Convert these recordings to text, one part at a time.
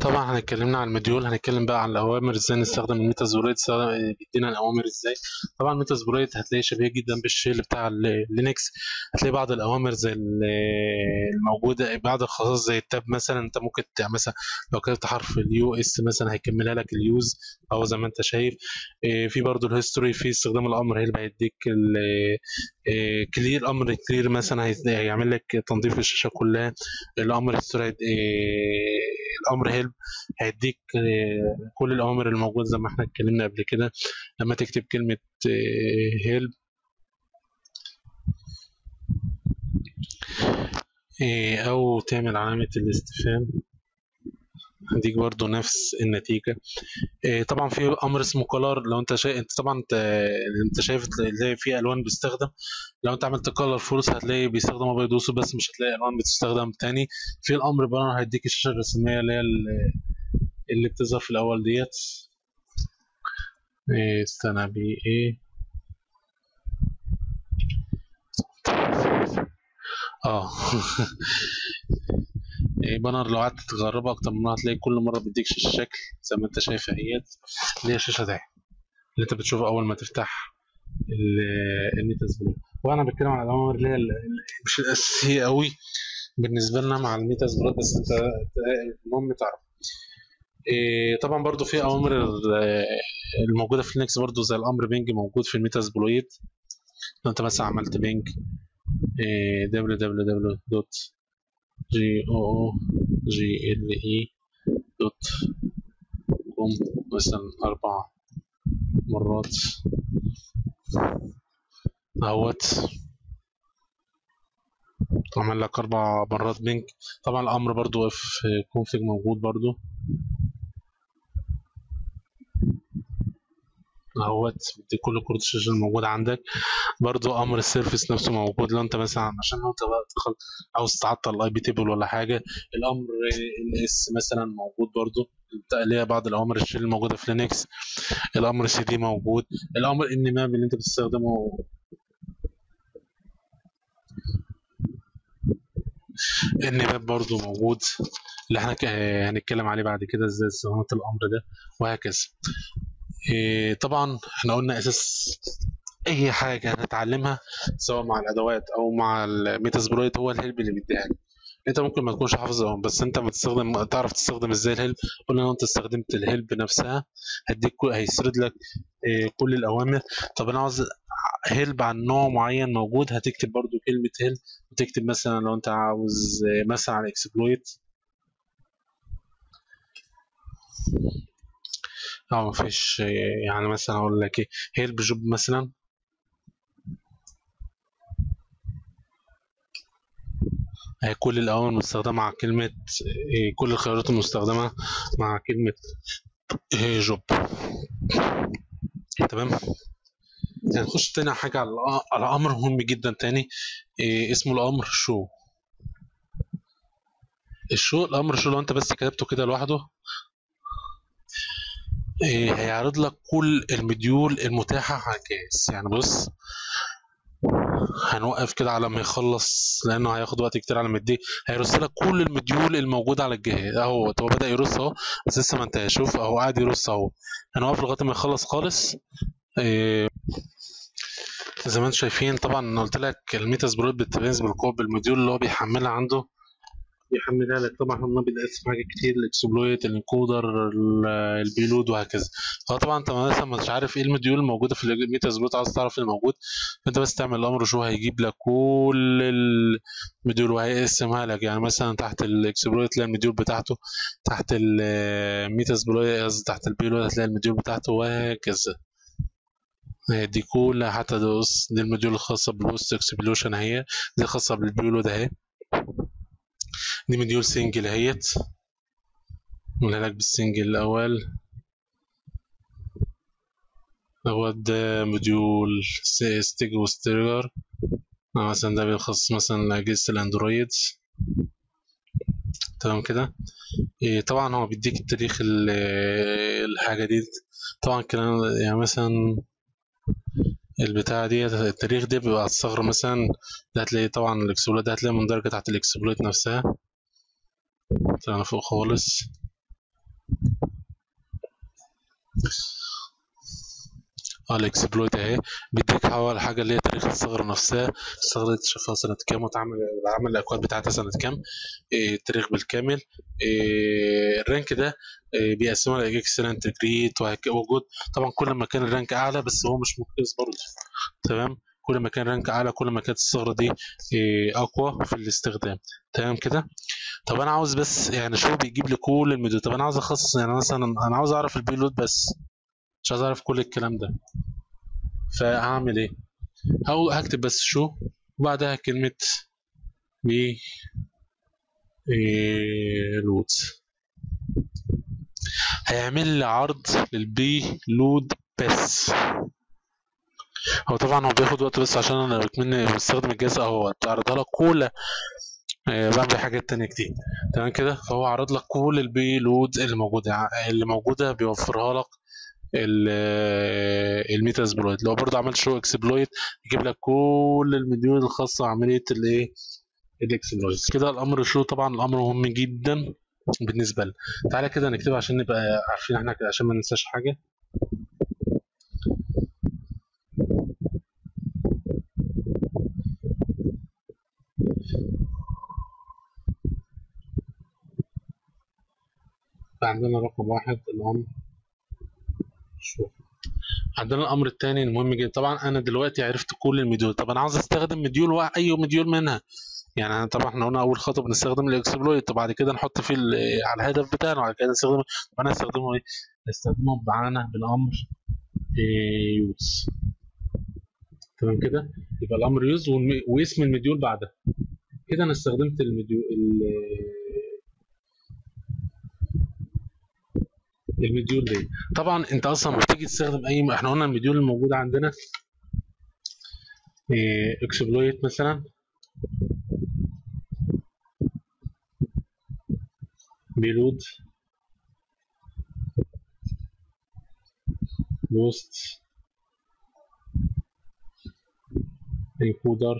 طبعا احنا اتكلمنا عن المديول هنتكلم بقى عن الاوامر ازاي نستخدم الميتازبلويد بيدينا الاوامر ازاي طبعا الميتازبلويد هتلاقيه شبيه جدا بالشيل بتاع اللينكس هتلاقي بعض الاوامر زي ال- الموجوده بعض الخصائص زي التاب مثلا انت ممكن ت- مثلا لو كتبت حرف اليو اس مثلا هيكملها لك اليوز او زي ما انت شايف إيه، في برضو الهيستوري في استخدام الامر هي اللي هيديك كلير امر كلير مثلا هي- هيعمل لك تنظيف الشاشه كلها الامر هيستوري الامر هيلب هيديك آه، كل الاوامر الموجوده زي ما احنا اتكلمنا قبل كده لما تكتب كلمه هيلب او تعمل علامه الاستفهام هديك برضو نفس النتيجة إيه، طبعا في امر اسمه كولر لو انت شايف انت طبعا انت انت شايف تلاقي في الوان بيستخدم لو انت عملت كولر فورس هتلاقي بيستخدم ابيض واسود بس مش هتلاقي الوان بتستخدم تاني في الامر بقى هيديك الشاشة الرسمية اللي هي ال- اللي بتظهر في الاول ديت إيه، استنى بي ايه اه إيه، بانر لو قعدت تجربها اكتر من مره هتلاقي كل مره بيديك الشكل زي ما انت شايف اهيت اللي هي الشاشه ده اللي انت بتشوفها اول ما تفتح ال- الميتاز بلو وانا بتكلم على الاوامر اللي هي ال- ال- مش الاساسيه قوي بالنسبه لنا مع الميتاز بلو بس انت ت- المهم تعرف إيه، طبعا برضو في اوامر ال- الموجوده في لينكس برضو زي الامر بينج موجود في الميتاز بلويد لو انت مثلا عملت بينج www دوت جي او او جي ال اي دوت كوم مثلا اربع مرات اهوت عمل لك اربع مرات بينج طبعا الامر برضو اف كونفيج موجود برضو اهوت بدي كل كروت الشاشه الموجوده عندك برضو امر السيرفيس نفسه موجود لو انت مثلا عشان لو انت بقى تدخل عاوز تعطل الاي بي تيبل ولا حاجه الامر ال اس مثلا موجود برضو بتاع- اللي هي بعض الاوامر الشيل الموجوده في لينكس الامر سي دي موجود الامر ان ماب اللي انت بتستخدمه ان ماب برضو موجود اللي احنا ك- هنتكلم عليه بعد كده ازاي استخدام الامر ده وهكذا إيه، طبعا احنا قلنا اساس اي حاجه هنتعلمها سواء مع الادوات او مع الميتاسبلويد هو الهيلب اللي بيديها لك انت ممكن ما تكونش حافظهم بس انت بتستخدم تعرف تستخدم ازاي الهيلب قلنا لو انت استخدمت الهيلب نفسها هديك كل- هيسرد لك إيه، كل الاوامر طب انا عاوز هيلب عن نوع معين موجود هتكتب برضو كلمه هيلب وتكتب مثلا لو انت عاوز إيه، مثلا على اكسبلويت اه مفيش إيه، يعني مثلا اقول لك ايه هيلب جوب مثلا هي كل الأوامر المستخدمة مع كلمة إيه، كل الخيارات المستخدمة مع كلمة إيه، جوب تمام هنخش تاني على حاجة على الأ- على أمر مهم جدا تاني إيه، اسمه الأمر شو الشو الأمر شو لو أنت بس كتبته كده لوحده إيه، هيعرض لك كل المديول المتاحة على الجهاز يعني بص هنوقف كده على ما يخلص لانه هياخد وقت كتير على ما يديه هيرص لك كل المديول الموجوده على الجهاز اهو هو بدا يرص اهو بس لسه ما انتهاش شوف اهو قاعد يرص اهو هنوقف لغايه ما يخلص خالص إيه زي ما انتم شايفين طبعا انا قلت لك الميتاس برود بتتميز بالقوه بالمديول اللي هو بيحملها عنده بيحملها لك طبعا هم بيتقسم حاجات كتير الاكسبلويت الانكودر ال- البيلود وهكذا فطبعا انت مثلا مش عارف ايه المديول الموجوده في الميتاس برود عاوز تعرف ايه الموجود فانت بس تعمل الامر شو هيجيب لك كل المديول وهيقسمها لك يعني مثلا تحت الاكسبلويت تلاقي المديول بتاعته تحت الميتاس برود قصدي تحت البيلود هتلاقي المديول بتاعته وهكذا دي كلها حتى دوس دي المديول الخاصة بالبوست اكسبلوشن اهي دي خاصة بالبيلود اهي دي مديول سنجل اهيت نقولها لك بالسنجل الأول دوت ده مديول ستيج وستيرجر مثلا ده بيخص مثلا أجهزة الأندرويد تمام كده إيه طبعا هو بيديك التاريخ ال- الحاجة دي طبعا كلام يعني مثلا البتاعة دي التاريخ ده بيبقى على الثغرة مثلا ده هتلاقي طبعا الاكسبلويت ده هتلاقي مندرجة تحت الاكسبلويت نفسها طبعا فوق خالص اه الاكسبلويت اهي بيديك اول حاجه اللي هي تاريخ الثغره نفسها الثغره دي اكتشفها سنه كام وتعمل عمل الاكواد بتاعتها سنه كام إيه التاريخ بالكامل إيه الرانك ده إيه بيقسمها لاكسلنت جريد وجود طبعا كل ما كان الرانك اعلى بس هو مش مقياس برضه تمام كل ما كان رانك اعلى كل ما كانت الثغره دي إيه اقوى في الاستخدام تمام كده طب انا عاوز بس يعني شو بيجيب لي كل الميديو طب انا عاوز اخصص يعني مثلا انا عاوز اعرف البيلود بس مش عايز اعرف كل الكلام ده فهعمل ايه او هكتب بس شو وبعدها كلمة بي إيه لودز هيعمل لي عرض للبي لود بس هو طبعا هو بياخد وقت بس عشان انا بكمن بستخدم الجهاز اهو عرضها لك كل آه، بعمل حاجات تانية كتير تمام كده فهو عرض لك كل البي لودز اللي موجودة اللي موجودة بيوفرها لك الميتا اسبلويت لو برضه عملت شو اكسبلويت يجيب لك كل المديول الخاصه بعمليه الايه الاكسبلويت كده الامر شو طبعا الامر مهم جدا بالنسبه لنا تعالى كده نكتبها عشان نبقى عارفين احنا كده عشان ما ننساش حاجه فعندنا رقم واحد الامر شوف عندنا الامر الثاني المهم جدا طبعا انا دلوقتي عرفت كل المديول طب انا عاوز استخدم مديول واحد اي مديول منها يعني أنا طبعا احنا قلنا اول خطوه بنستخدم الاكسبلويت وبعد كده نحط فيه على الهدف بتاعنا وبعد كده نستخدمه طب انا استخدمه ايه؟ استخدمه معانا بالامر يوز تمام كده يبقى الامر يوز واسم المديول بعدها كده انا استخدمت المديول المديول دي طبعا انت اصلا لما بتيجي تستخدم اي احنا قلنا المديول الموجوده عندنا اكسبلويت مثلا بيلود بوست انكودر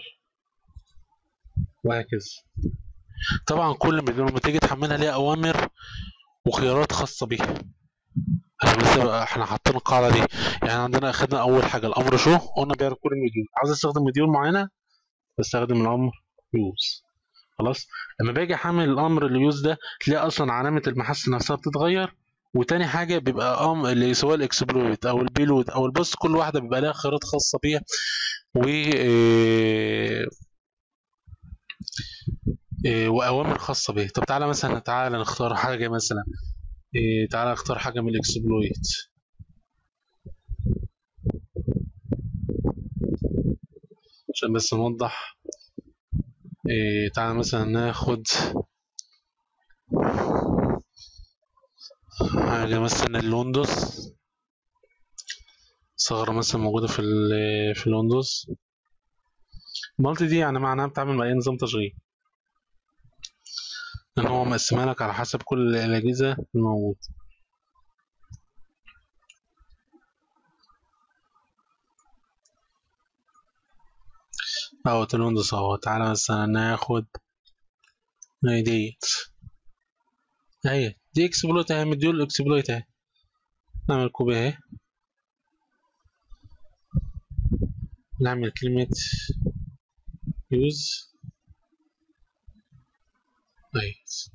وهكذا طبعا كل مديول لما تيجي تحملها ليها اوامر وخيارات خاصه بيها احنا بس احنا حاطين القاعده دي يعني عندنا اخدنا اول حاجه الامر شو قلنا بيعرف كل مديول عاوز استخدم مديول معينه بستخدم الامر يوز خلاص لما باجي احمل الامر اليوز ده تلاقي اصلا علامه المحس نفسها بتتغير وتاني حاجه بيبقى ام اللي سواء الاكسبلويت او البيلود او البوست كل واحده بيبقى لها خيارات خاصه بيها و إيه إيه واوامر خاصه بيها طب تعالى مثلا تعالى نختار حاجه مثلا إيه تعالى اختار حاجة من الاكسبلويت عشان بس نوضح إيه تعالى مثلا ناخد حاجة مثلا الويندوز ثغرة مثلا موجودة في ال في الويندوز مالتي دي يعني معناها بتعمل مع أي نظام تشغيل لأن هو مقسمها لك على حسب كل الأجهزة الموجودة أهو الويندوز أهو تعالى مثلا ناخد اهي ديت اهي دي اكسبلويت اهي مديول اكسبلويت اهي نعمل كوبي اهي نعمل كلمة يوز كويس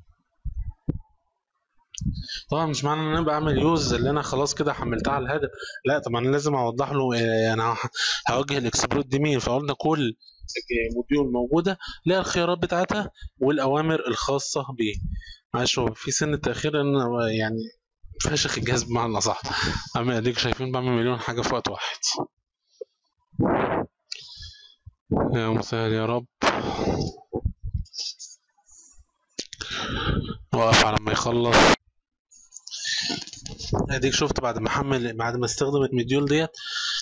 طبعا مش معنى ان انا بعمل يوز اللي انا خلاص كده حملتها على الهدف لا طبعا لازم اوضح له انا هوجه الاكسبلوت دي مين فقلنا كل موديول موجوده ليها الخيارات بتاعتها والاوامر الخاصه بيه معلش هو في سن التاخير ان يعني فاشخ الجهاز بمعنى اصح اما اديك شايفين بعمل مليون حاجه في وقت واحد يا مسهل يا رب واقف على ما يخلص اديك شفت بعد ما حمل بعد ما استخدمت مديول ديت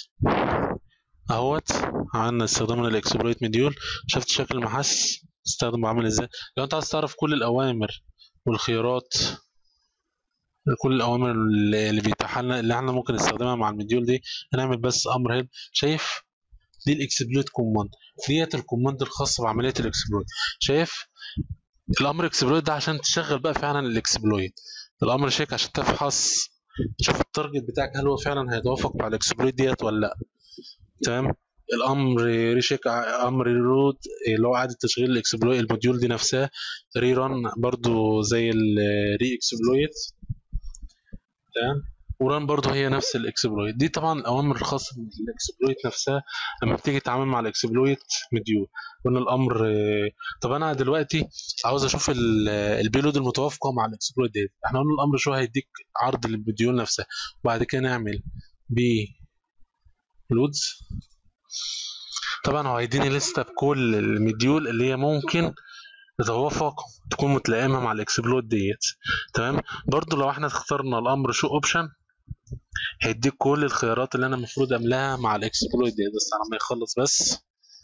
اهوت عملنا استخدامنا للاكسبلويت مديول شفت شكل المحس استخدم عامل ازاي لو انت عايز تعرف كل الاوامر والخيارات كل الاوامر اللي بيتاح لنا اللي احنا ممكن نستخدمها مع المديول دي هنعمل بس امر هيلب شايف دي الاكسبلويت كوماند ديت الكوماند الخاصه بعمليه الاكسبلويت شايف الامر اكسبلويت ده عشان تشغل بقى فعلا الاكسبلويت الامر شيك عشان تفحص تشوف التارجت بتاعك هل هو فعلا هيتوافق مع الاكسبلويت ديت ولا لا تمام الامر ريشيك امر رود اللي هو اعاده تشغيل الاكسبلويت الموديول دي نفسها ري ران برضو زي الري اكسبلويت تمام وران برضو هي نفس الاكسبلويت دي طبعا الاوامر الخاصه بالاكسبلويت نفسها لما بتيجي تتعامل مع الاكسبلويت مديول قلنا الامر طب انا دلوقتي عاوز اشوف البيلود المتوافقه مع الاكسبلويت ديت احنا قلنا الامر شو هيديك عرض للمديول نفسها وبعد كده نعمل بي لودز طبعا هو هيديني لسته بكل المديول اللي هي ممكن تتوافق تكون متلائمه مع الاكسبلويت ديت تمام برضو لو احنا اخترنا الامر شو اوبشن هيديك كل الخيارات اللي انا المفروض املاها مع الاكسبلويت ديت بس على ما يخلص بس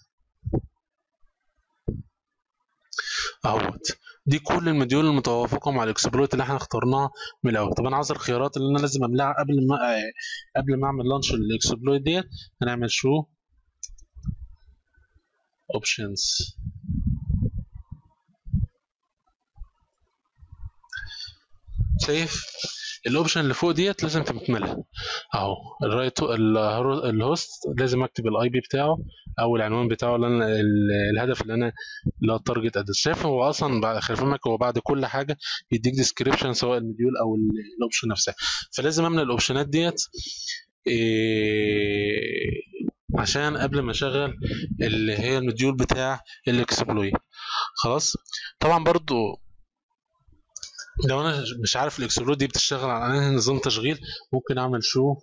اهوت دي كل المديول المتوافقه مع الاكسبلويت اللي احنا اخترناها من الاول طب انا عاوز الخيارات اللي انا لازم املاها قبل ما قبل ما اعمل لانش للاكسبلويت ديت هنعمل شو اوبشنز شايف الاوبشن اللي فوق ديت لازم تتملى اهو الرايت الهوست لازم اكتب الاي بي بتاعه او العنوان بتاعه اللي انا الهدف اللي انا اللي هو التارجت ادرس شايف هو اصلا بعد خلي بالك هو بعد كل حاجه يديك ديسكريبشن سواء المديول او الاوبشن نفسها فلازم املى الاوبشنات ديت إيه عشان قبل ما اشغل اللي هي المديول بتاع الاكسبلويت خلاص طبعا برضو لو انا مش عارف الاكسبلود دي بتشتغل على انهي نظام تشغيل ممكن اعمل شو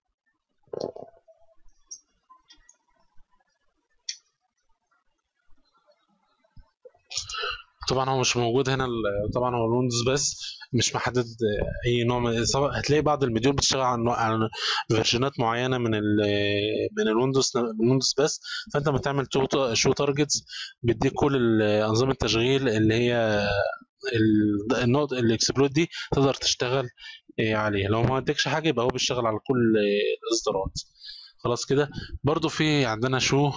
طبعا هو مش موجود هنا طبعا هو الويندوز بس مش محدد اي نوع من هتلاقي بعض المديول بتشتغل على على فيرجنات معينه من ال من الويندوز الويندوز بس فانت لما تعمل شو تارجتس بيديك كل انظمه التشغيل اللي هي النقطة الاكسبلود دي تقدر تشتغل عليها لو ما ادكش حاجة يبقى هو بيشتغل على كل الاصدارات خلاص كده برضو في عندنا شو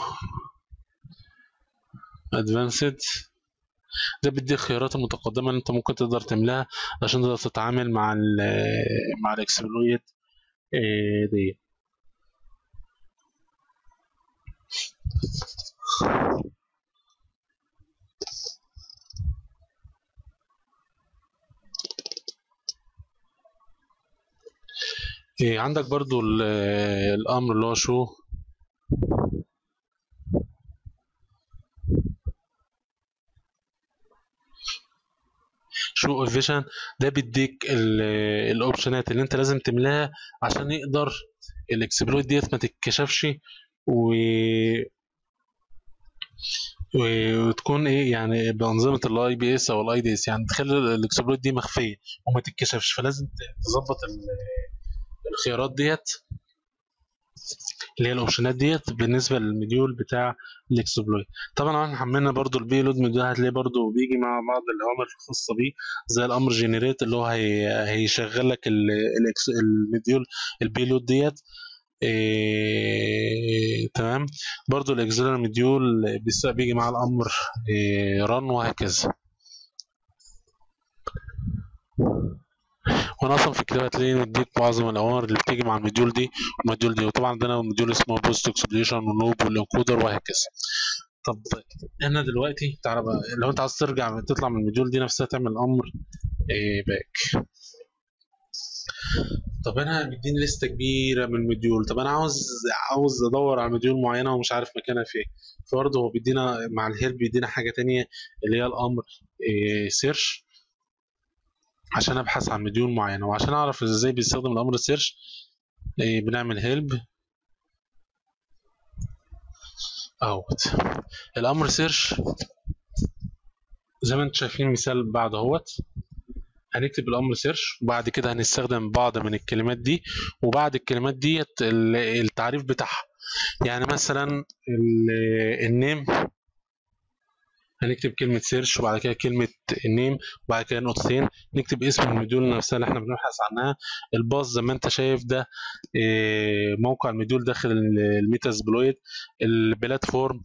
ادفانسد ده بيدي الخيارات المتقدمة اللي انت ممكن تقدر تملاها عشان تقدر تتعامل مع ال مع الاكسبلويت دي إيه عندك برضو الامر اللي هو شو شو فيجن ده بيديك الاوبشنات اللي انت لازم تملاها عشان يقدر الاكسبلويت ديت ما تتكشفش و وتكون ايه يعني بانظمه الاي بي اس او الاي دي اس يعني تخلي الاكسبلويت دي مخفيه وما تتكشفش فلازم تظبط الخيارات ديت اللي هي الاوبشنات ديت بالنسبه للمديول بتاع الاكسبلويت طبعا احنا حملنا برضو البي لود مديول هتلاقيه برضو بيجي مع بعض الاوامر الخاصه بيه زي الامر جنريت اللي هو هي هيشغل لك المديول البي لود ديت إيه تمام برضو الاكزيلر مديول بيجي مع الامر إيه رن وهكذا وانا اصلا في الكتاب هتلاقيني مديك معظم الاوامر اللي بتيجي مع المديول دي والمديول دي وطبعا عندنا مديول اسمه بوست اكسبليشن ونوب والانكودر وهكذا طب انا دلوقتي تعالى بقى لو انت عايز ترجع تطلع من المديول دي نفسها تعمل امر إيه باك طب انا مديني لسته كبيره من المديول طب انا عاوز عاوز ادور على مديول معينه ومش عارف مكانها فين فبرضه هو بيدينا مع الهيلب بيدينا حاجه تانية اللي هي الامر إيه سيرش عشان ابحث عن مديول معينه وعشان اعرف ازاي بيستخدم الامر سيرش إيه بنعمل هيلب اهوت الامر سيرش زي ما انتم شايفين مثال بعد اهوت هنكتب الامر سيرش وبعد كده هنستخدم بعض من الكلمات دي وبعد الكلمات ديت التعريف بتاعها يعني مثلا النيم هنكتب كلمة سيرش وبعد كده كلمة النيم وبعد كده نقطتين نكتب اسم المديول نفسها اللي احنا بنبحث عنها الباص زي ما انت شايف ده موقع المديول داخل الميتا سبلويد البلاتفورم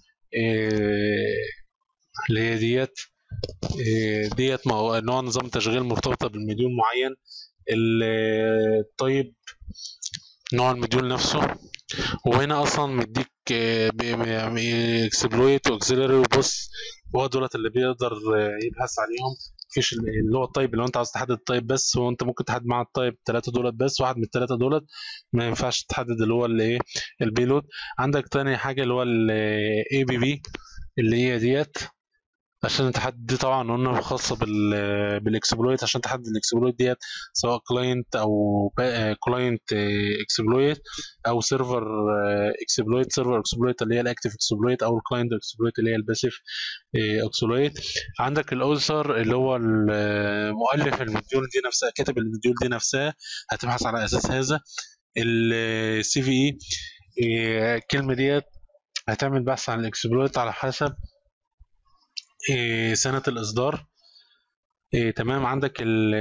اللي هي ديت ديت نوع نظام تشغيل مرتبطة بالمديول معين الطيب نوع المديول نفسه وهنا اصلا مديك اكسبلويت واكسلري وبص هو دولت اللي بيقدر يبحث عليهم مفيش اللي هو الطيب اللي انت عاوز تحدد الطيب بس وانت ممكن تحدد مع الطيب ثلاثة دولت بس واحد من الثلاثة دولت ما ينفعش تحدد اللي هو اللي ايه البيلود عندك تاني حاجة اللي هو الاي بي بي اللي هي ديت عشان تحدد دي طبعا قلنا خاصة بال بالاكسبلويت عشان تحدد الاكسبلويت ديت سواء كلاينت او كلاينت اكسبلويت او سيرفر اكسبلويت سيرفر اكسبلويت اللي هي الاكتف اكسبلويت او الكلاينت اكسبلويت اللي هي الباسيف اكسبلويت عندك الاوثر اللي هو مؤلف المديول دي نفسها كاتب المديول دي نفسها هتبحث على اساس هذا السي في اي الكلمة ديت هتعمل بحث عن الاكسبلويت على حسب إيه سنة الإصدار إيه تمام عندك ال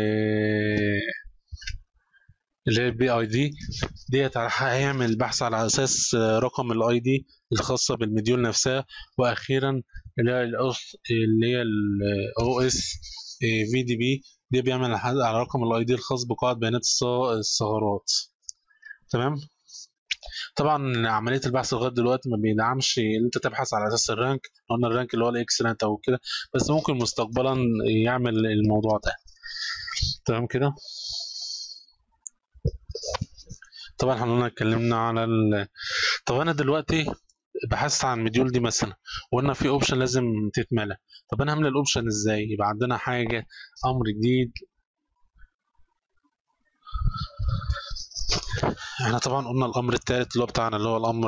اللي هي البي اي دي ديت هيعمل بحث على اساس رقم الاي دي الخاصه بالمديول نفسها واخيرا اللي هي الاس اللي هي الاو اس في دي بي دي بيعمل على رقم الاي دي الخاص بقاعده بيانات الثغرات تمام طبعا عمليه البحث لغايه دلوقتي ما بيدعمش ان انت تبحث على اساس الرانك قلنا الرانك اللي هو الاكسلنت او كده بس ممكن مستقبلا يعمل الموضوع ده تمام كده طبعا احنا قلنا اتكلمنا على ال... طب انا دلوقتي بحثت عن مديول دي مثلا وقلنا في اوبشن لازم تتملى طب انا هملى الاوبشن ازاي يبقى عندنا حاجه امر جديد احنا طبعا قلنا الامر الثالث اللي هو بتاعنا اللي هو الامر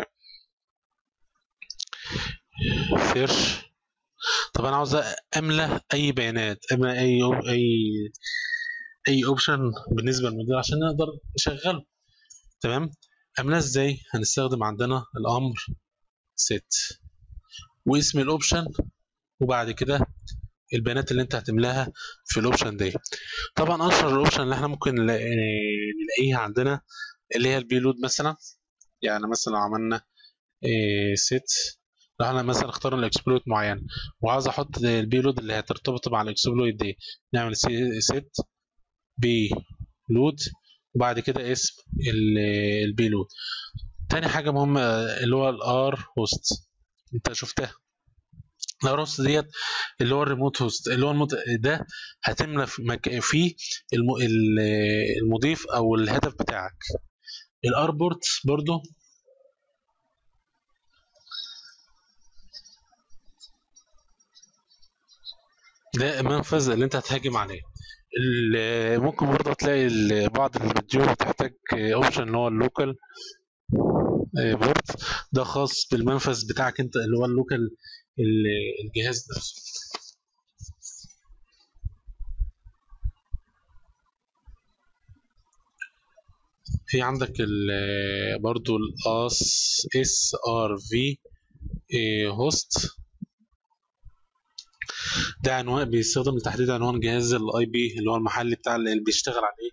سيرش طب انا عاوز املى اي بيانات املى اي اي اي اوبشن بالنسبه للمدير عشان نقدر نشغله تمام املاه ازاي هنستخدم عندنا الامر set واسم الاوبشن وبعد كده البيانات اللي انت هتملاها في الاوبشن دي طبعا اشهر الاوبشن اللي احنا ممكن نلاقيها عندنا اللي هي البيلود مثلا يعني مثلا لو عملنا set لو احنا مثلا اخترنا الاكسبلويت معين وعاوز احط البيلود اللي هترتبط مع الاكسبلويت دي نعمل set بلود وبعد كده اسم البيلود تاني حاجة مهمة اللي هو الار هوست انت شفتها الار هوست ديت اللي هو الريموت هوست اللي هو المت... ده هتملى فيه الم... المضيف او الهدف بتاعك الار بورت برضو ده المنفذ اللي انت هتهاجم عليه ممكن برضه تلاقي بعض الفيديو بتحتاج اوبشن اللي هو اللوكال بورت ده خاص بالمنفذ بتاعك انت اللي هو اللوكال الجهاز نفسه في عندك برضو الاس اس ار في هوست ده عنوان بيستخدم لتحديد عنوان جهاز الاي بي اللي هو المحل بتاع اللي بيشتغل عليه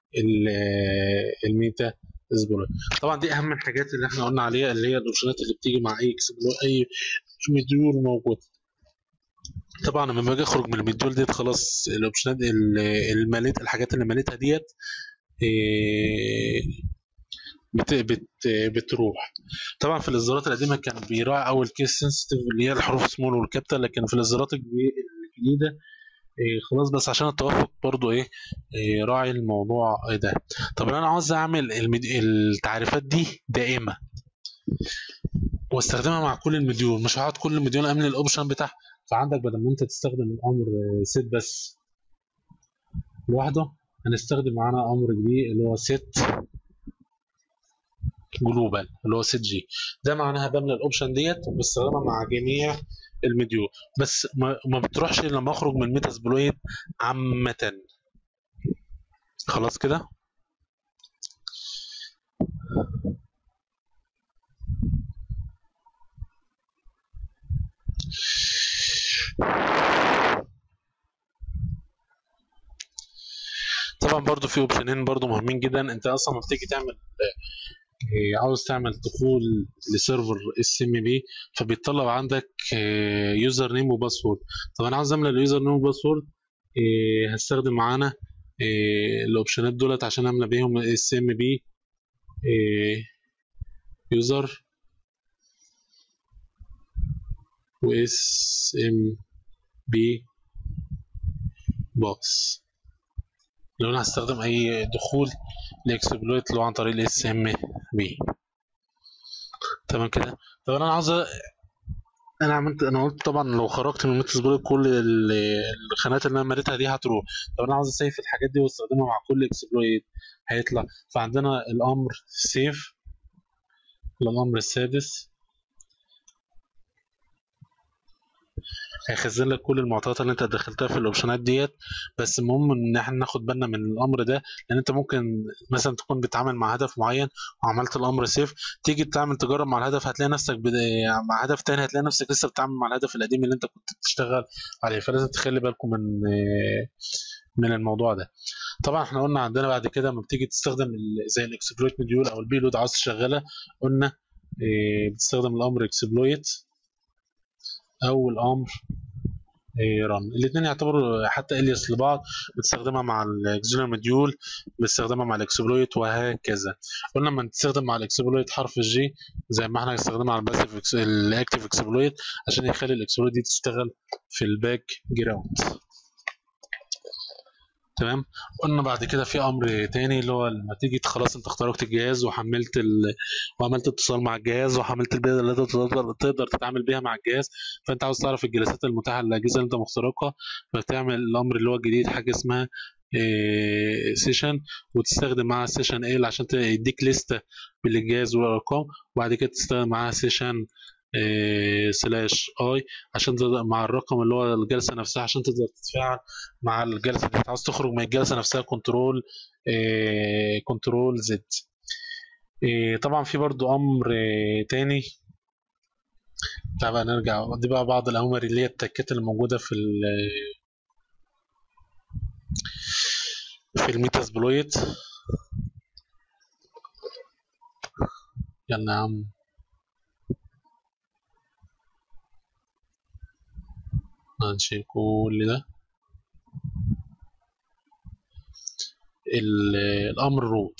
الميتا اكسبلويت طبعا دي اهم الحاجات اللي احنا قلنا عليها اللي هي الاوبشنات اللي بتيجي مع اي اكسبلويت اي مديول موجود طبعا لما باجي اخرج من المديول ديت خلاص الاوبشنات اللي مليت الحاجات اللي مليتها ديت بت بت بتروح طبعا في الاصدارات القديمه كان بيراعي اول كيس سنسيتيف اللي هي الحروف سمول والكابيتال لكن في الاصدارات الجديده إيه خلاص بس عشان التوافق برضو ايه, إيه راعي الموضوع ده طب انا عاوز اعمل المد... التعريفات دي دائمه واستخدمها مع كل المديول مش هقعد كل مديول امن الاوبشن بتاعها فعندك بدل ما انت تستخدم الامر سيت بس لوحده هنستخدم معانا امر جديد اللي هو سيت جلوبال اللي هو سيت جي ده معناها بملى الاوبشن ديت وبستخدمها مع جميع المديول بس ما, ما بتروحش الا لما اخرج من ميتا سبلويت عامة خلاص كده طبعا برضو في اوبشنين برضو مهمين جدا انت اصلا لما بتيجي تعمل عاوز تعمل دخول لسيرفر اس ام بي فبيطلب عندك يوزر نيم وباسورد طب انا عاوز املى اليوزر نيم والباسورد هستخدم معانا إيه الاوبشنات دولت عشان املى بيهم اس ام بي يوزر و اس ام بي باص لو انا هستخدم اي دخول لاكسبلويت اللي هو عن طريق الاس ام بي تمام كده طب انا عاوز أ- انا عملت انا قلت طبعا لو خرجت من ميتس كل ال- الخانات اللي انا مليتها دي هتروح طب انا عاوز اسيف الحاجات دي واستخدمها مع كل اكسبلويت هيطلع فعندنا الامر سيف الامر السادس هيخزن لك كل المعطيات اللي انت دخلتها في الاوبشنات ديت بس المهم ان احنا ناخد بالنا من الامر ده لان انت ممكن مثلا تكون بتتعامل مع هدف معين وعملت الامر سيف تيجي تعمل تجرب مع الهدف هتلاقي نفسك بد... مع هدف تاني هتلاقي نفسك لسه بتتعامل مع الهدف القديم اللي انت كنت بتشتغل عليه فلازم تخلي بالكم من من الموضوع ده طبعا احنا قلنا عندنا بعد كده لما بتيجي تستخدم ال- زي الاكسبلويت مديول او البيلود عاوز تشغلها قلنا اه، بتستخدم الامر اكسبلويت او الامر ران الاثنين يعتبروا حتى الياس لبعض بتستخدمها مع الاكسلر مديول بتستخدمها مع الاكسبلويت وهكذا قلنا لما تستخدم مع الاكسبلويت حرف الجي زي ما احنا هنستخدمها على الباسيف الاكتيف اكسبلويت عشان يخلي الاكسبلويت دي تشتغل في الباك جراوند تمام قلنا بعد كده في امر تاني اللي هو لما تيجي خلاص انت اخترقت الجهاز وحملت ال... وعملت اتصال مع الجهاز وحملت البيانات اللي انت تقدر تقدر تتعامل بيها مع الجهاز فانت عاوز تعرف الجلسات المتاحه للاجهزه اللي انت مخترقها فتعمل الامر اللي هو الجديد حاجه اسمها سيشن وتستخدم معاها سيشن ال عشان ت- يديك لستة بالجهاز والارقام وبعد كده تستخدم معاها سيشن سلاش اي عشان تقدر مع الرقم اللي هو الجلسه نفسها عشان تقدر تتفاعل مع الجلسه اللي انت عاوز تخرج من الجلسه نفسها كنترول كنترول زد طبعا في برضو امر آه، تاني تعال بقى نرجع دي بقى بعض الاوامر اللي هي التكات اللي موجوده في ال في الميتاس بلويت يلا يا عم هنشيل كل ده ال- الامر روت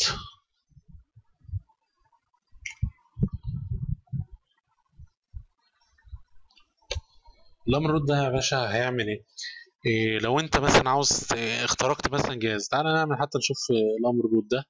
الامر روت ده يا باشا هيعمل ايه إيه لو انت مثلا عاوز ت- اخترقت مثلا جهاز تعالى نعمل حتى نشوف آه، الامر روت ده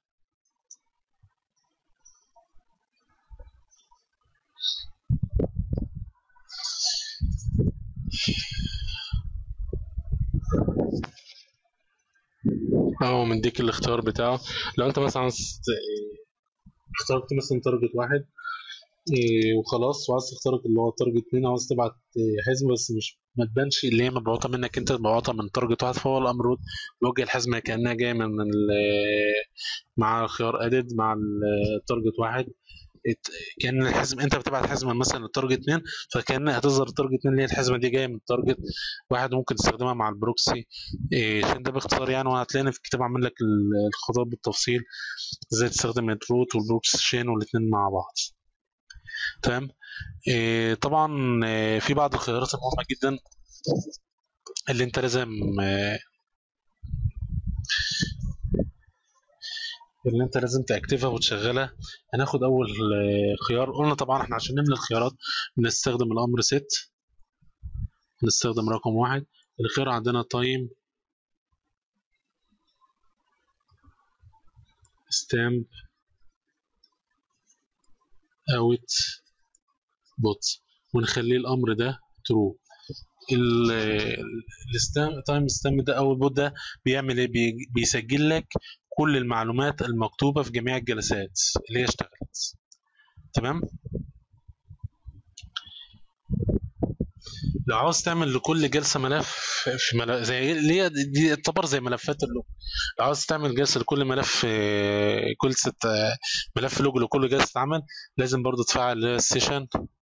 اهو مديك الاختيار بتاعه لو انت مثلا عاوز ت- اخترقت مثلا تارجت واحد إيه وخلاص وعاوز تخترق اللي هو تارجت اتنين عاوز تبعت إيه، حزمه بس مش ما تبانش اللي هي مبعوثه منك انت مبعوثه من تارجت واحد فهو الامر روت بيوجه الحزمه كانها جايه من من ال- مع خيار ادد مع التارجت واحد ات- كان الحزم انت بتبعت حزمه مثلا للتارجت 2 فكان هتظهر التارجت 2 اللي هي الحزمه دي جايه من التارجت واحد ممكن تستخدمها مع البروكسي إيه، عشان ده باختصار يعني وهتلاقيني في الكتاب عامل لك ال- الخطوات بالتفصيل ازاي تستخدم الروت والبروكسي شين والاثنين مع بعض تمام إيه، طبعا إيه، في بعض الخيارات المهمه جدا اللي انت لازم آه، اللي انت لازم تاكتفها وتشغلها هناخد اول آه، خيار قلنا طبعا احنا عشان نملى الخيارات بنستخدم الامر set نستخدم رقم واحد الخيار عندنا تايم ستامب اوت بوت ونخليه الامر ده ترو الستام تايم ستامب ده او البوت ده بيعمل ايه بي- بيسجل لك كل المعلومات المكتوبه في جميع الجلسات اللي هي اشتغلت تمام لو عاوز تعمل لكل جلسه ملف في ملف زي اللي هي دي دي تعتبر زي ملفات اللوج لو عاوز تعمل جلسه لكل ملف آه، كل ست آه، ملف لوج لكل جلسه اتعمل لازم برضو تفعل اللي هي السيشن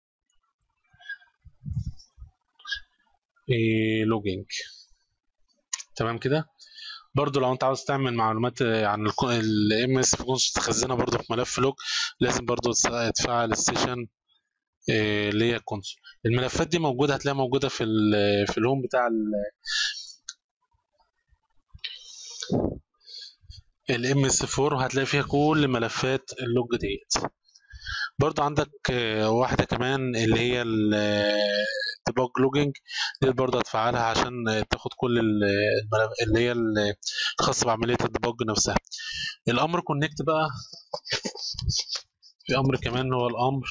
لوجينج تمام كده برضو لو انت عاوز تعمل معلومات آه، عن الام اس فانكشن تخزنها برضو في ملف لوج لازم برضو تس- تفعل السيشن آه، اللي هي الكونسول الملفات دي موجوده هتلاقيها موجوده في ال في الهوم بتاع ال الام اس 4 وهتلاقي فيها كل ملفات اللوج ديت برضو عندك آه، واحدة كمان اللي هي الديباج لوجينج دي برضو هتفعلها عشان تاخد كل ال- الملف اللي هي ال- الخاصة بعملية الديباج نفسها الأمر كونكت بقى في أمر كمان هو الأمر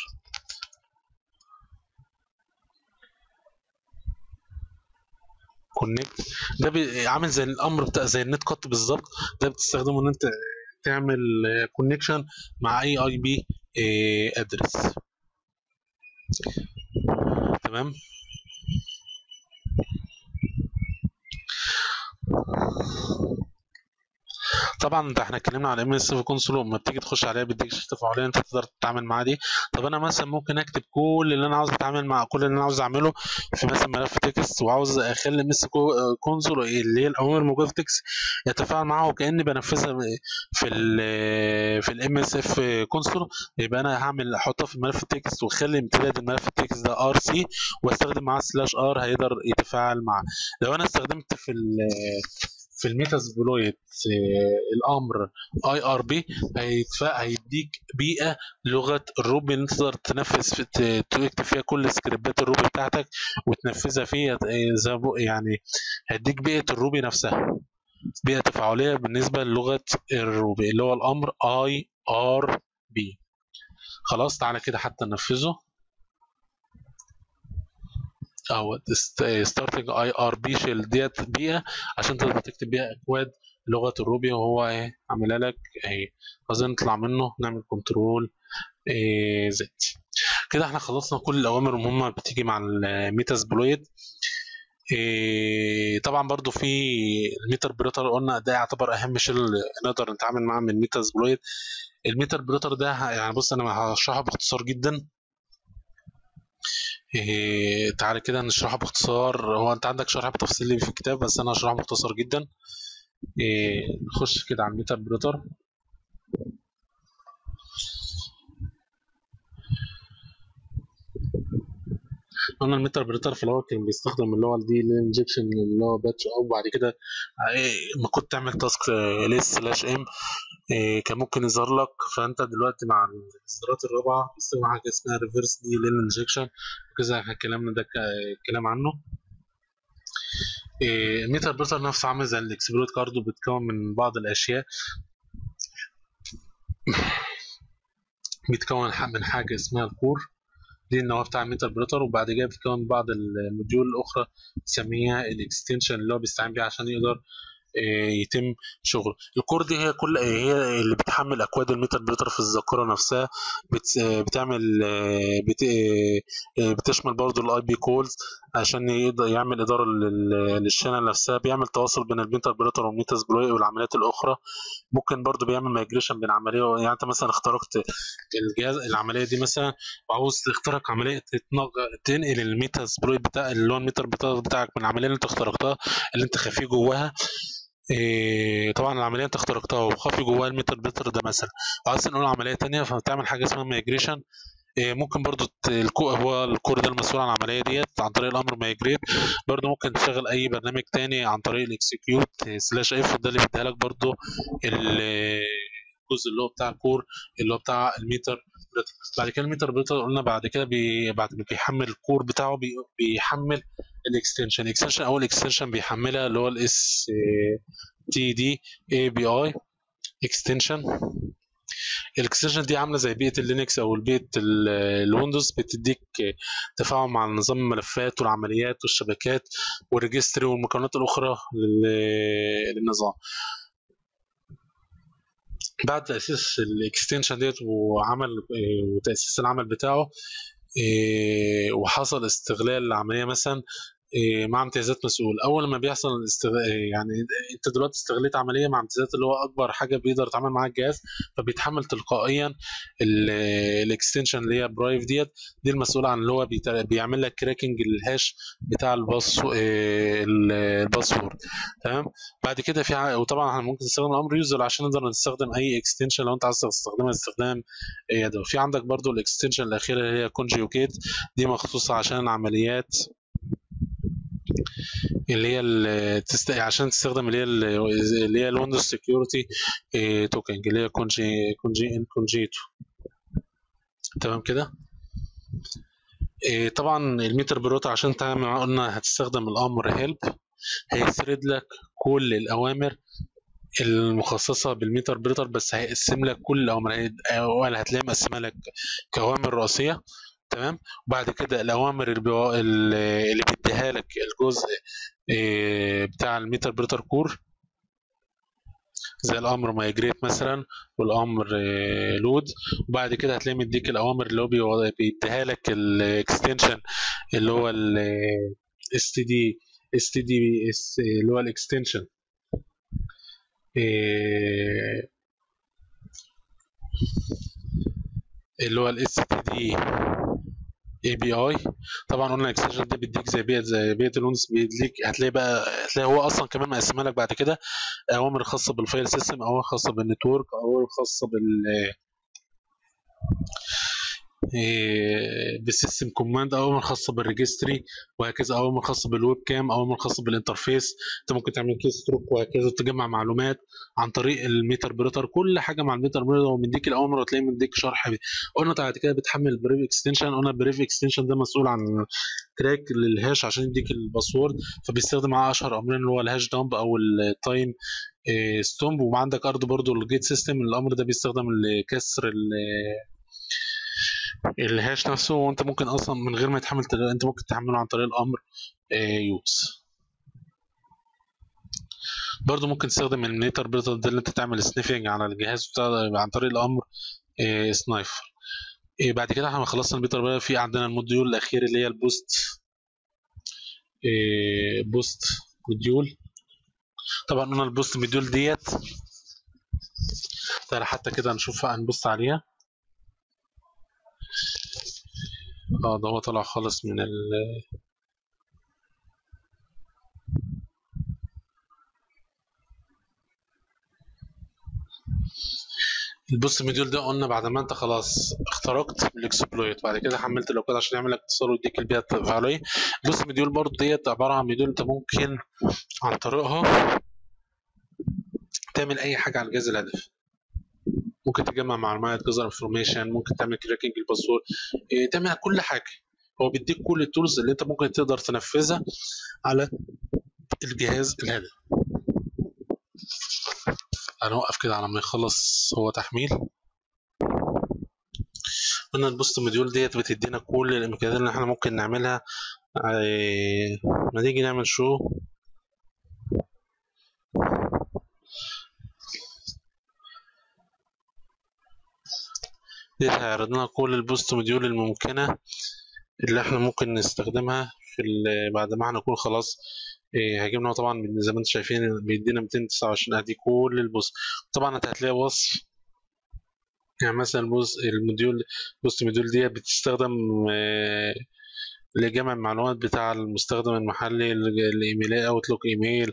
كونكت ده بي- عامل زي الامر بتاع زي النت كات بالظبط ده بتستخدمه ان انت تعمل كونكشن مع اي اي بي ادرس تمام طبعا ده احنا اتكلمنا على ام اس في كونسول لما بتيجي تخش عليها بيديك شاشه تفاعليه انت تقدر تتعامل معاها دي طب انا مثلا ممكن اكتب كل اللي انا عاوز اتعامل مع كل اللي انا عاوز اعمله في مثلا ملف تكست وعاوز اخلي ام اس كونسول اللي هي الاوامر الموجوده في تكست يتفاعل معاها وكاني بنفذها في ال في الام اس اف كونسول يبقى انا هعمل احطها في ملف التكست واخلي امتداد الملف التكست ده ار سي واستخدم معاه سلاش ار هيقدر يتفاعل معاه لو انا استخدمت في ال في الميتاسبلويت الامر اي ار بي هيديك بيئه لغه الروبي اللي انت تقدر تنفذ في ت- تكتب فيها كل سكريبتات الروبي بتاعتك وتنفذها فيها زي ما بقول- يعني هيديك بيئه الروبي نفسها بيئه تفاعليه بالنسبه للغه الروبي اللي هو الامر اي ار بي خلاص تعالى كده حتى ننفذه او ستارتنج اي ار بي شيل ديت بيئه عشان تقدر تكتب بيها اكواد لغه الروبي وهو ايه عاملها لك اهي عايزين نطلع منه نعمل كنترول زد كده احنا خلصنا كل الاوامر المهمه بتيجي مع الميتاسبلويد إيه طبعا برضو في الميتر بريتر قلنا ده يعتبر اهم شيء اللي نقدر نتعامل معاه من الميتاسبلويد الميتر بريتر ده ه- يعني بص انا هشرحه باختصار جدا إيه تعالى كده نشرحه باختصار هو انت عندك شرح بتفصيلي في الكتاب بس انا هشرحه باختصار جدا إيه نخش كده على الميتر بريتر قلنا الميتر بريتر في الاول كان بيستخدم اللي هو الدي انجكشن اللي هو باتش او بعد كده إيه ما كنت تعمل تاسك ال سلاش ام كان ممكن يظهر لك فانت دلوقتي مع الاصدارات الرابعه بيستخدم حاجه اسمها ريفرس دي لين انجكشن كذا كلامنا ده ك- كلام عنه إيه، الميتر بريتر نفسه عامل زي الاكسبلود كاردو بيتكون من بعض الاشياء بيتكون ح- من حاجه اسمها الكور دي النواه بتاع الميتر بريتر وبعد كده بيتكون من بعض الموديول الاخرى بنسميها الاكستنشن اللي هو بيستعين بيها عشان يقدر آه، يتم شغله الكور دي هي كل هي اللي بتحمل اكواد الميتر بريتر في الذاكره نفسها بت آه، بتعمل آه، بت آه، آه، بتشمل برضو الاي بي كولز عشان يقدر يعمل اداره لل- للشانل نفسها بيعمل تواصل بين الميتر بريتر والميتر سبلوي والعمليات الاخرى ممكن برضو بيعمل مايجريشن بين عمليه يعني انت مثلا اخترقت الجهاز العمليه دي مثلا وعاوز تخترق عمليه تتنق- تنقل الميتا سبلوي بتاع اللي هو الميتر بتاع- بتاعك من العمليه اللي انت اخترقتها اللي انت خفيه جواها إيه طبعا العمليه انت اخترقتها وخافي جواها الميتر بتر ده مثلا وعايز تنقل عمليه تانية فبتعمل حاجه اسمها مايجريشن إيه ممكن برضو ت- الكو هو الكور ده المسؤول عن العمليه ديت عن طريق الامر مايجريت برضو ممكن تشغل اي برنامج تاني عن طريق الاكسكيوت سلاش اف ده اللي بيديها لك برضو ال- الجزء اللي هو بتاع الكور اللي هو بتاع الميتر بريتر. بعد كده الميتر بريتر قلنا بعد كده بي بعد ما بيحمل الكور بتاعه بي بيحمل الاكستنشن الاكستنشن اول اكستنشن بيحملها اللي هو الاس تي دي اي بي اي اكستنشن الاكستنشن دي عامله زي بيئه اللينكس او بيئه ال- الويندوز بتديك تفاعل مع نظام الملفات والعمليات والشبكات والريجستري والمكونات الاخرى لل- للنظام بعد تاسيس الاكستنشن ديت وعمل وتاسيس العمل بتاعه إيه، وحصل استغلال العمليه مثلا إيه، مع امتيازات مسؤول اول ما بيحصل الاستغلال يعني انت دلوقتي استغليت عمليه مع امتيازات اللي هو اكبر حاجه بيقدر يتعامل معاها الجهاز فبيتحمل تلقائيا الاكستنشن اللي هي برايف ديت دي المسؤوله عن اللي هو بيت- بيعمل لك كراكنج الهاش بتاع الباس إيه، ال- الباسورد تمام بعد كده في ع- وطبعا احنا ممكن نستخدم الامر يوزر عشان نقدر نستخدم اي اكستنشن لو انت عايز تستخدمها استخدام يدوي في عندك برضو الاكستنشن الاخيره اللي هي كونجيوكيت دي مخصوصه عشان العمليات اللي هي ال- تست... عشان تستخدم اللي هي ال- اللي هي الويندوز سكيورتي توكن اللي هي كونجي كونجي كونجيتو تمام كده إيه، طبعا الميتر بروت عشان تعمل معاه قلنا هتستخدم الامر هيلب هيسرد لك كل الاوامر المخصصه بالميتر بروتر بس هيقسم لك كل الاوامر هي- ولا هتلاقي مقسمها لك كاوامر رئيسيه تمام وبعد كده الاوامر اللي بيو- اللي بيديها لك الجزء إيه، بتاع الميتر بروتر كور زي الامر مايجريت مثلا والامر لود وبعد كده هتلاقي مديك الاوامر اللي هو بيو- بيديها لك الاكستنشن اللي هو اس تي دي اس تي دي اللي هو الاكستنشن اللي هو الاس تي دي اي بي اي طبعا قلنا الاكستنشن ده بيديك زي بيئه زي بيئه الونس بيديك هتلاقي بقى هتلاقي هو اصلا كمان مقسمها لك بعد كده اوامر خاصه بالفايل سيستم اوامر خاصه بالنتورك اوامر خاصه بال إيه، بالسيستم كوماند اوامر خاصه بالريجستري وهكذا اوامر خاصه بالويب كام اوامر خاصه بالانترفيس انت ممكن تعمل كيس ستروك وهكذا تجمع معلومات عن طريق الميتر بروتر كل حاجه مع الميتر بروتر ومديك الاوامر وتلاقي مديك شرح بيه. قلنا بعد كده بتحمل البريف اكستنشن قلنا البريف اكستنشن ده مسؤول عن كراك للهاش عشان يديك الباسورد فبيستخدم معاه اشهر امرين اللي هو الهاش دامب او التايم ستومب وعندك ارض برضو الجيت سيستم الامر ده بيستخدم لكسر ال- الهاش نفسه وانت ممكن اصلا من غير ما يتحمل تل- انت ممكن تحمله عن طريق الامر يوز برضو ممكن تستخدم الميتر بروتر ده اللي انت تعمل سنيفنج على الجهاز بتاع عن طريق الامر سنايفر بعد كده احنا خلصنا الميتر بروتر في عندنا الموديول الاخير اللي هي البوست إيه، بوست موديول طبعا قلنا البوست موديول ديت تعالى حتى كده نشوف هنبص عليها اه ده هو طلع خالص من ال البوست موديول ده قلنا بعد ما انت خلاص اخترقت الاكسبلويت بعد كده حملت لو كده عشان يعمل لك اتصال ويديك البيئه التفاعليه البوست موديول برضه ديت عباره عن موديول انت ممكن عن طريقها تعمل اي حاجه على الجهاز الهدف ممكن تجمع معلومات تجزر انفورميشن ممكن تعمل كراكنج الباسورد إيه، تعمل كل حاجه هو بيديك كل التولز اللي انت ممكن تقدر تنفذها على الجهاز الهدف هنوقف كده على ما يخلص هو تحميل قلنا البوست موديول ديت بتدينا كل الامكانيات اللي احنا ممكن نعملها إيه، ما نيجي نعمل شو ديت هيعرض لنا كل البوست موديول الممكنة اللي احنا ممكن نستخدمها في ال- بعد ما احنا نكون خلاص إيه، هيجيب لنا طبعا من- زي ما انتم شايفين بيدينا 229 ادي كل البوست طبعا انت هتلاقي وصف يعني مثلا البوست الموديول بوست موديول دي بتستخدم آه، لجمع المعلومات بتاع المستخدم المحلي ال- الايميلات اوتلوك ايميل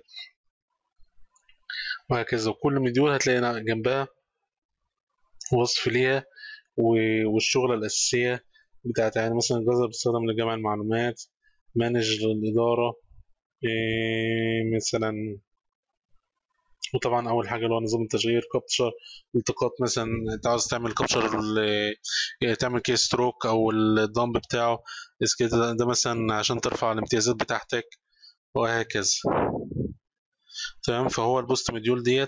وهكذا وكل مديول هتلاقي جنبها وصف ليها و- والشغلة الأساسية بتاعتها يعني مثلا الجزر بيستخدم لجمع المعلومات مانج الإدارة إيه مثلا وطبعا أول حاجة اللي هو نظام التشغيل كابتشر التقاط مثلا أنت عاوز تعمل كابتشر تعمل كيس ستروك أو الدمب بتاعه بس كده ده مثلا عشان ترفع الامتيازات بتاعتك وهكذا تمام فهو البوست مديول ديت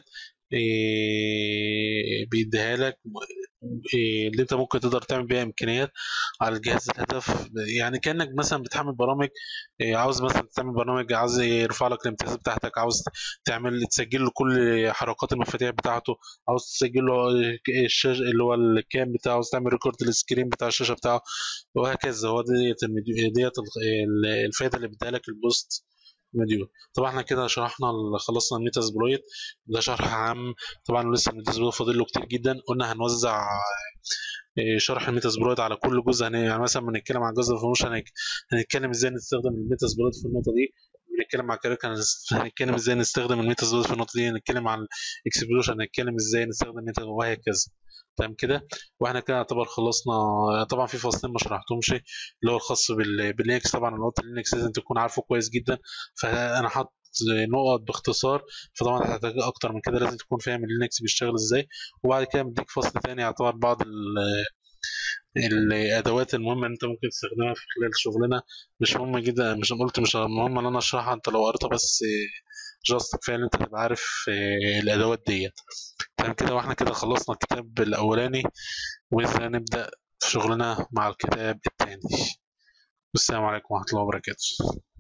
إيه، بيديها لك إيه، اللي انت ممكن تقدر تعمل بيها امكانيات على الجهاز الهدف يعني كانك مثلا بتحمل برامج إيه، عاوز مثلا تعمل برنامج عاوز يرفع لك الامتيازات بتاعتك عاوز تعمل تسجل له كل حركات المفاتيح بتاعته عاوز تسجل له الشاشه اللي هو الكام بتاعه عاوز تعمل ريكورد للسكرين بتاع الشاشه بتاعه وهكذا هو ديت المديو- ديت ال- الفايده اللي بيديها لك البوست مديول طبعا احنا كده شرحنا ال- خلصنا الميتاز بلويت ده شرح عام طبعا لسه الميتاز بلويت فاضل له كتير جدا قلنا هنوزع إيه، شرح الميتاز بلويت على كل جزء هن- يعني مثلا بنتكلم عن جزء الفانوش هنتكلم ازاي نستخدم الميتاز بلويت في النقطه دي بنتكلم عن كارير هنتكلم ازاي نستخدم الميتازود في النقطه دي هنتكلم عن الاكسبلوشن هنتكلم ازاي نستخدم الميتا وهكذا تمام كده واحنا كده يعتبر خلصنا طبعا في فصلين ما شرحتهمش اللي هو الخاص بال- باللينكس طبعا انا قلت اللينكس لازم تكون عارفه كويس جدا فانا حاطط نقط باختصار فطبعا هتحتاج اكتر من كده لازم تكون فاهم اللينكس بيشتغل ازاي وبعد كده مديك فصل تاني يعتبر بعض ال- الادوات المهمه اللي انت ممكن تستخدمها في خلال شغلنا مش مهمه جدا مش قلت مش مهم ان انا اشرحها انت لو قريتها بس جاست كفايه ان انت تبقى عارف آه، الادوات ديت تمام كده واحنا كده خلصنا الكتاب الاولاني وإذا نبدا في شغلنا مع الكتاب الثاني السلام عليكم ورحمه الله وبركاته